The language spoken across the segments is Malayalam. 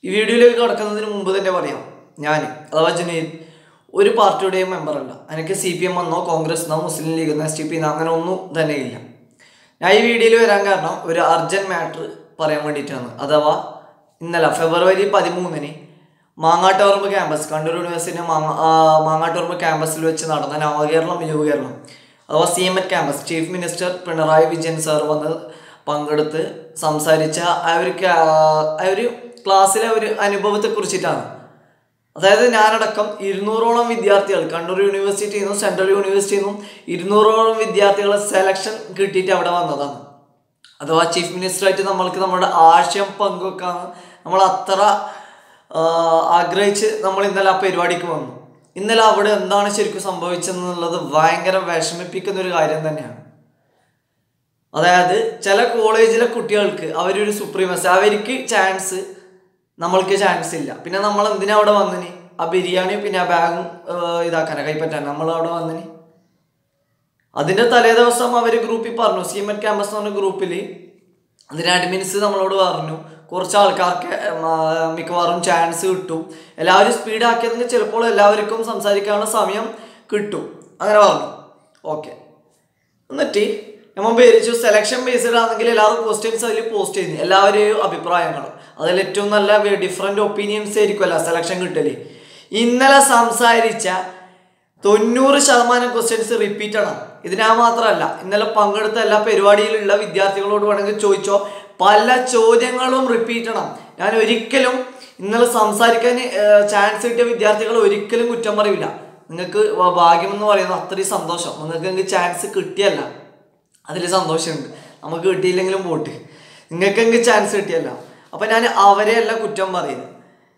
ഈ വീഡിയോയിലേക്ക് കടക്കുന്നതിന് മുമ്പ് തന്നെ പറയാം ഞാൻ അഥവാ ജുനൈദ് ഒരു പാർട്ടിയുടെയും മെമ്പറല്ല എനിക്ക് സി പി എം എന്നോ കോൺഗ്രസ് എന്നോ മുസ്ലിം ലീഗ് എന്നോ എസ് ടി പി എന്നോ അങ്ങനെ ഒന്നും തന്നെ ഇല്ല ഞാൻ ഈ വീഡിയോയിൽ വരാൻ കാരണം ഒരു അർജന്റ് മാറ്റർ പറയാൻ വേണ്ടിയിട്ടാണ് അഥവാ ഇന്നലെ ഫെബ്രുവരി പതിമൂന്നിന് മാങ്ങാട്ടുറമ്പ് ക്യാമ്പസ് കണ്ണൂർ യൂണിവേഴ്സിറ്റി മാങ്ങ ആ, മാങ്ങാട്ടുറമ്പ് ക്യാമ്പസിൽ വെച്ച് നടന്ന നവകേരളം യുവകേരളം അഥവാ C M at campus chief minister Pinarayi Vijayan sir വന്ന് പങ്കെടുത്ത് സംസാരിച്ച ആ ഒരു ക്യാ- ആ ഒരു ക്ലാസ്സിലെ ഒരു അനുഭവത്തെ കുറിച്ചിട്ടാണ് അതായത് ഞാനടക്കം ഇരുന്നൂറോളം വിദ്യാർത്ഥികൾ കണ്ണൂർ യൂണിവേഴ്സിറ്റിയിൽ നിന്നും സെൻട്രൽ യൂണിവേഴ്സിറ്റിയിൽ നിന്നും ഇരുന്നൂറോളം വിദ്യാർത്ഥികളെ സെലക്ഷൻ കിട്ടിയിട്ട് അവിടെ വന്നതാണ് അഥവാ ചീഫ് മിനിസ്റ്ററായിട്ട് നമ്മൾക്ക് നമ്മുടെ ആശയം പങ്കുവെക്കാൻ നമ്മൾ അത്ര ആ, ആഗ്രഹിച്ച് നമ്മൾ ഇന്നലെ ആ പരിപാടിക്ക് വന്നു ഇന്നലെ അവിടെ എന്താണ് ശരിക്കും സംഭവിച്ചതെന്നുള്ളത് ഭയങ്കര വിഷമിപ്പിക്കുന്ന ഒരു കാര്യം തന്നെയാണ് അതായത് ചില കോളേജിലെ കുട്ടികൾക്ക് അവരൊരു സുപ്രീമസി അവർക്ക് ചാൻസ് നമ്മൾക്ക് ചാൻസ് ഇല്ല പിന്നെ നമ്മൾ എന്തിനാ അവിടെ വന്നിനി ആ ബിരിയാണി പിന്നെ ആ ബാഗും ഇതാക്കാനാ കൈപ്പറ്റാൻ നമ്മൾ അവിടെ വന്നിനി അതിന്റെ തലേ ദിവസം അവർ ഗ്രൂപ്പിൽ പറഞ്ഞു സീമെന്റ് ക്യാമ്പസ് എന്ന് പറഞ്ഞ ഗ്രൂപ്പിൽ അതിന് അഡ്മിൻസ് നമ്മളോട് പറഞ്ഞു കുറച്ച് ആൾക്കാർക്ക് ഉം, ആ, മിക്കവാറും ചാൻസ് കിട്ടും എല്ലാവരും സ്പീഡ് ആക്കിയതെങ്കിൽ ചിലപ്പോൾ എല്ലാവർക്കും സംസാരിക്കാനുള്ള സമയം കിട്ടും അങ്ങനെ പറഞ്ഞു ഓക്കെ എന്നിട്ട് നമ്മൾ വിചാരിച്ചു സെലക്ഷൻ ബേസ്ഡ് ആണെങ്കിൽ എല്ലാവരും ക്വസ്റ്റ്യൻസ് അതിൽ പോസ്റ്റ് ചെയ്യുന്നു എല്ലാവരെയും അഭിപ്രായങ്ങൾ അതിൽ ഏറ്റവും നല്ല ഡിഫറെൻ്റ് ഒപ്പീനിയൻസ് ആയിരിക്കുമല്ലോ സെലക്ഷൻ കിട്ടല് ഇന്നലെ സംസാരിച്ച തൊണ്ണൂറ് ശതമാനം ക്വസ്റ്റ്യൻസ് റിപ്പീറ്റ് ആണ് ഇതിനാ മാത്രമല്ല ഇന്നലെ പങ്കെടുത്ത എല്ലാ പരിപാടിയിലുള്ള വിദ്യാർത്ഥികളോട് വേണമെങ്കിൽ ചോദിച്ചോ പല ചോദ്യങ്ങളും റിപ്പീറ്റ് ആണ് ഞാൻ ഒരിക്കലും ഇന്നലെ സംസാരിക്കാൻ ചാൻസ് കിട്ടിയ വിദ്യാർത്ഥികൾ ഒരിക്കലും കുറ്റം പറയില്ല നിങ്ങൾക്ക് വ- ഭാഗ്യം എന്ന് പറയുന്നത് അത്രയും സന്തോഷം നിങ്ങൾക്ക് നിങ്ങൾക്ക് ചാൻസ് കിട്ടിയല്ല അതിൽ സന്തോഷമുണ്ട് നമുക്ക് കിട്ടിയില്ലെങ്കിലും പോട്ട് നിങ്ങൾക്ക് ചാൻസ് കിട്ടിയല്ല അപ്പൊ ഞാൻ അവരെയല്ല കുറ്റം പറയുന്നത്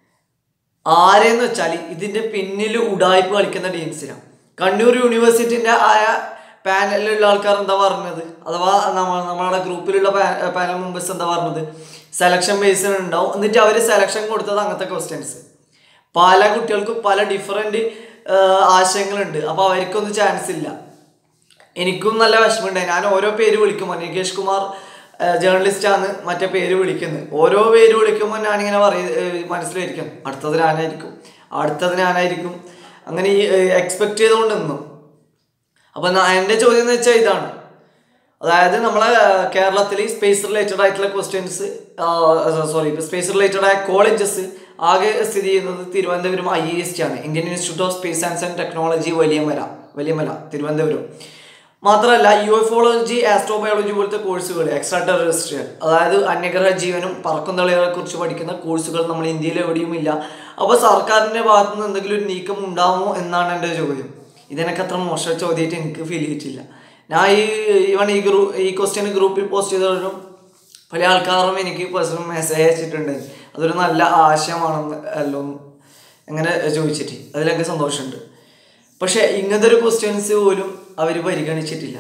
ആരെന്ന് വെച്ചാൽ ഇതിന്റെ പിന്നിൽ ഉടായ്പ കളിക്കുന്ന ടീംസിനാണ് കണ്ണൂർ യൂണിവേഴ്സിറ്റിന്റെ ആയ പാനലിലുള്ള ആൾക്കാർ എന്താ പറഞ്ഞത് അഥവാ നമ്മ- നമ്മളുടെ ഗ്രൂപ്പിലുള്ള പാനൽ മെമ്പേഴ്സ് എന്താ പറഞ്ഞത് സെലക്ഷൻ ബേസിൽ ഉണ്ടാവും എന്നിട്ട് അവർ സെലക്ഷൻ കൊടുത്തത് അങ്ങനത്തെ ക്വസ്റ്റ്യൻസ് പല കുട്ടികൾക്കും പല ഡിഫറെൻറ്റ് ആശയങ്ങളുണ്ട് അപ്പോൾ അവർക്കൊന്നും ചാൻസ് ഇല്ല എനിക്കും നല്ല വിഷമമുണ്ടായി ഞാൻ ഓരോ പേര് വിളിക്കുമ്പോൾ നികേഷ് കുമാർ ജേർണലിസ്റ്റ് ആണ് മറ്റേ പേര് വിളിക്കുന്നത് ഓരോ പേര് വിളിക്കുമ്പോൾ ഞാനിങ്ങനെ പറയും മനസ്സിൽ വരിക്കും അടുത്തത് ഞാനായിരിക്കും അടുത്തത് ഞാനായിരിക്കും അങ്ങനെ ഈ എക്സ്പെക്ട് ചെയ്തുകൊണ്ട് നിന്നു അപ്പം എൻ്റെ ചോദ്യം എന്ന് വെച്ചാൽ ഇതാണ് അതായത് നമ്മളെ കേരളത്തിൽ സ്പേസ് റിലേറ്റഡ് ആയിട്ടുള്ള ക്വസ്റ്റ്യൻസ് സോറി സ്പേസ് റിലേറ്റഡ് ആയ കോളേജസ് ആകെ സ്ഥിതി ചെയ്യുന്നത് Thiruvananthapuram I E S T ആണ് Indian Institute of Space Science and Technology Valiyamala Valiyamala Thiruvananthapuram മാത്രമല്ല യു എഫോളജി ആസ്ട്രോബയോളജി പോലത്തെ കോഴ്സുകൾ എക്സ്ട്രാ ടെററിസ്ട്രിയൽ അതായത് അന്യഗ്രഹ ജീവനും പറക്കുന്നളികളെ കുറിച്ച് പഠിക്കുന്ന കോഴ്സുകൾ നമ്മൾ ഇന്ത്യയിൽ എവിടെയും ഇല്ല അപ്പോൾ സർക്കാരിൻ്റെ ഭാഗത്തു നിന്ന് എന്തെങ്കിലും ഒരു നീക്കം ഉണ്ടാവുമോ എന്നാണ് എൻ്റെ ചോദ്യം ഇതിനൊക്കെ അത്ര മോശം ചോദ്യമായിട്ട് എനിക്ക് ഫീൽ ചെയ്തിട്ടില്ല ഞാൻ ഈ ഇവൺ ഈ ഗ്രൂ ഈ ക്വസ്റ്റ്യൻ ഗ്രൂപ്പിൽ പോസ്റ്റ് ചെയ്തവരും പല ആൾക്കാരും എനിക്ക് പേഴ്സണൽ മെസ്സേജ് അയച്ചിട്ടുണ്ട് അതൊരു നല്ല ആശയമാണെന്ന് അല്ലോ അങ്ങനെ ചോദിച്ചിട്ട് അതിലൊക്കെ സന്തോഷമുണ്ട് പക്ഷെ ഇങ്ങനത്തെ ഒരു ക്വസ്റ്റ്യൻസ് പോലും അവർ പരിഗണിച്ചിട്ടില്ല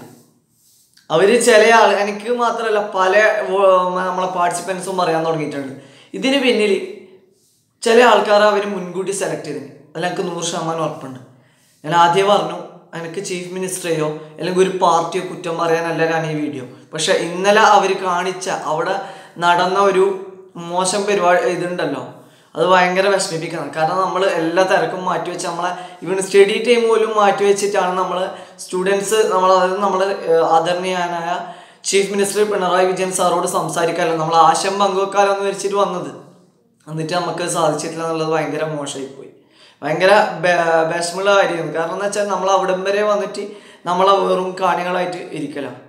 അവർ ചില ആൾ എനിക്ക് മാത്രമല്ല പല വോ- നമ്മളെ പാർട്ടിസിപ്പൻസും പറയാൻ തുടങ്ങിയിട്ടുണ്ട് ഇതിന് പിന്നിൽ ചില ആൾക്കാരെ അവർ മുൻകൂട്ടി സെലക്ട് ചെയ്തിന് അതിൽ എനിക്ക് നൂറ് ശതമാനം ഉറപ്പുണ്ട് ഞാൻ ആദ്യം പറഞ്ഞു എനിക്ക് ചീഫ് മിനിസ്റ്ററെയോ അല്ലെങ്കിൽ ഒരു പാർട്ടിയോ കുറ്റം പറയാനല്ല ഞാൻ ഈ വീഡിയോ പക്ഷെ ഇന്നലെ അവർ കാണിച്ച അവിടെ നടന്ന ഒരു മോശം പരിപാടി ഇതുണ്ടല്ലോ അത് ഭയങ്കര വിഷമിപ്പിക്കണം കാരണം നമ്മൾ എല്ലാ തിരക്കും മാറ്റി വെച്ച് നമ്മളെ ഇവൻ സ്റ്റഡി ടൈം പോലും മാറ്റി വെച്ചിട്ടാണ് നമ്മൾ സ്റ്റുഡൻസ് നമ്മൾ അതായത് നമ്മൾ ആദരണീയനായ ചീഫ് മിനിസ്റ്റർ പിണറായി വിജയൻ സാറോട് സംസാരിക്കാനോ നമ്മൾ ആശയം പങ്കുവെക്കാനോ എന്ന് വെച്ചിട്ട് വന്നത് എന്നിട്ട് നമുക്ക് സാധിച്ചിട്ടില്ല എന്നുള്ളത് ഭയങ്കര മോശമായി പോയി ഭയങ്കര ബെ- വിഷമമുള്ള കാര്യമാണ് കാരണം എന്ന് വെച്ചാൽ നമ്മൾ അവിടം വരെ വന്നിട്ട് നമ്മളെ വെറും കാണികളായിട്ട് ഇരിക്കലാണ്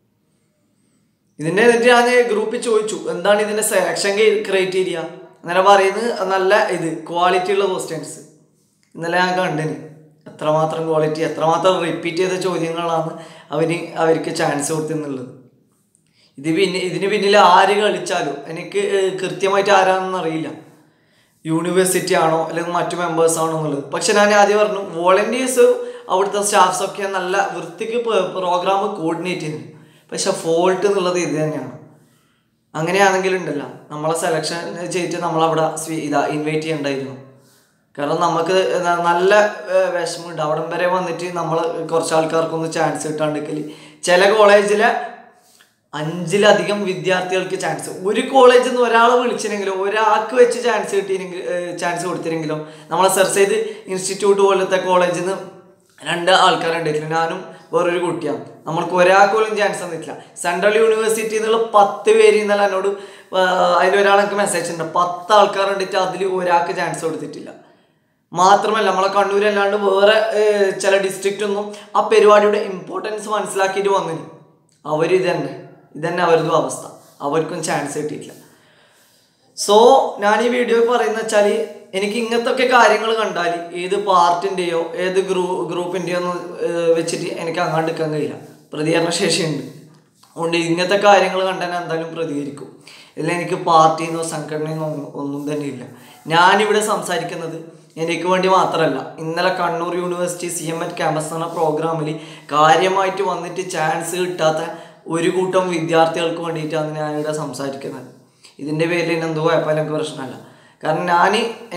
ഇതിന്റെ എന്നിട്ട് ഞാൻ ഗ്രൂപ്പിൽ ചോദിച്ചു എന്താണ് ഇതിന്റെ സെലക്ഷൻ ക്രൈറ്റീരിയ അങ്ങനെ പറയുന്നത് നല്ല ഇത് ക്വാളിറ്റി ഉള്ള ക്വസ്റ്റ്യൻസ് ഇന്നലെ ഞാൻ കണ്ടിന് എത്രമാത്രം ക്വാളിറ്റി എത്രമാത്രം റിപ്പീറ്റ് ചെയ്ത ചോദ്യങ്ങളാണ് അവര് അവർക്ക് ചാൻസ് കൊടുത്തെന്നുള്ളത് ഇത് പിന്നെ ഇതിന് പിന്നിൽ ആര് കളിച്ചാലും എനിക്ക് ഏഹ്, കൃത്യമായിട്ട് ആരാണെന്ന് അറിയില്ല യൂണിവേഴ്സിറ്റി ആണോ അല്ലെങ്കിൽ മറ്റു മെമ്പേഴ്സ് ആണോ എന്നുള്ളത് പക്ഷെ ഞാൻ ആദ്യം പറഞ്ഞു വോളണ്ടിയേഴ്സ് അവിടുത്തെ സ്റ്റാഫ്സ് ഒക്കെ നല്ല വൃത്തിക്ക് പ്രോഗ്രാം കോർഡിനേറ്റ് ചെയ്യുന്നു പക്ഷെ ഫോൾട്ട് എന്നുള്ളത് ഇത് തന്നെയാണ് അങ്ങനെയാണെങ്കിൽ ഉണ്ടല്ലോ നമ്മളെ സെലക്ഷൻ ചെയ്തിട്ട് നമ്മളവിടെ സ്വീ- ഇതാ ഇൻവൈറ്റ് ചെയ്യണ്ടായിരുന്നു കാരണം നമുക്ക് ന- നല്ല ഏഹ്, വിഷമമുണ്ട് അവിടം വരെ വന്നിട്ട് നമ്മൾ കുറച്ച് ആൾക്കാർക്കൊന്ന് ചാൻസ് കിട്ടാണ്ടിരിക്കല് ചില കോളേജിലെ അഞ്ചിലധികം വിദ്യാർത്ഥികൾക്ക് ചാൻസ് ഒരു കോളേജിൽ നിന്ന് ഒരാളെ വിളിച്ചില്ലെങ്കിലും ഒരാൾക്ക് വെച്ച് ചാൻസ് കിട്ടിയെങ്കിൽ ചാൻസ് കൊടുത്തില്ലെങ്കിലും നമ്മളെ സെർസൈഡ് ഇൻസ്റ്റിറ്റ്യൂട്ട് പോലത്തെ കോളേജിൽ നിന്ന് രണ്ട് ആൾക്കാരുണ്ടായിട്ടില്ല ഞാനും വേറൊരു കുട്ടിയാണ് നമ്മൾക്ക് ഒരാൾക്ക് പോലും ചാൻസ് തന്നിട്ടില്ല സെൻട്രൽ യൂണിവേഴ്സിറ്റി എന്നുള്ള പത്ത് പേര് ഇന്നലെ എന്നോട് അതിലൊരാൾ എനിക്ക് മെസ്സേജ് ഉണ്ട് പത്ത് ആൾക്കാരുണ്ടിട്ട് അതിൽ ഒരാൾക്ക് ചാൻസ് കൊടുത്തിട്ടില്ല മാത്രമല്ല നമ്മളെ കണ്ണൂരല്ലാണ്ട് വേറെ ഏർ, ചില ഡിസ്ട്രിക്റ്റ് ഒന്നും ആ പരിപാടിയുടെ ഇമ്പോർട്ടൻസ് മനസ്സിലാക്കിയിട്ട് വന്നിന് അവർ ഇതന്നെ ഇതന്നെ അവരുടെ അവസ്ഥ അവർക്കും ചാൻസ് കിട്ടിയിട്ടില്ല സോ ഞാൻ ഈ വീഡിയോ പറയുന്ന വെച്ചാൽ എനിക്ക് ഇങ്ങനത്തെ ഒക്കെ കാര്യങ്ങൾ കണ്ടാൽ ഏത് പാർട്ടിൻ്റെയോ ഏത് ഗ്രൂ ഗ്രൂപ്പിൻ്റെയോ ഒന്നും ഏർ, വെച്ചിട്ട് എനിക്ക് അങ്ങോട്ട് നിൽക്കാൻ കഴിയില്ല പ്രതികരണ ശേഷിയുണ്ട് അതുകൊണ്ട് ഇങ്ങനത്തെ കാര്യങ്ങൾ കണ്ടാൽ ഞാൻ എന്തായാലും പ്രതികരിക്കും ഇതിൽ എനിക്ക് പാർട്ടിന്നോ സംഘടനയെന്നോ ഒന്നും ഒന്നും തന്നെ ഇല്ല ഞാനിവിടെ സംസാരിക്കുന്നത് എനിക്ക് വേണ്ടി മാത്രമല്ല ഇന്നലെ Kannur university C M at campus എന്ന പ്രോഗ്രാമിൽ കാര്യമായിട്ട് വന്നിട്ട് ചാൻസ് കിട്ടാത്ത ഒരു കൂട്ടം വിദ്യാർത്ഥികൾക്ക് വേണ്ടിയിട്ടാണ് ഞാനിവിടെ സംസാരിക്കുന്നത് ഇതിൻ്റെ പേരിൽ എന്തോ കുഴപ്പമില്ല എനിക്ക് പ്രശ്നമല്ല കാരണം ഞാൻ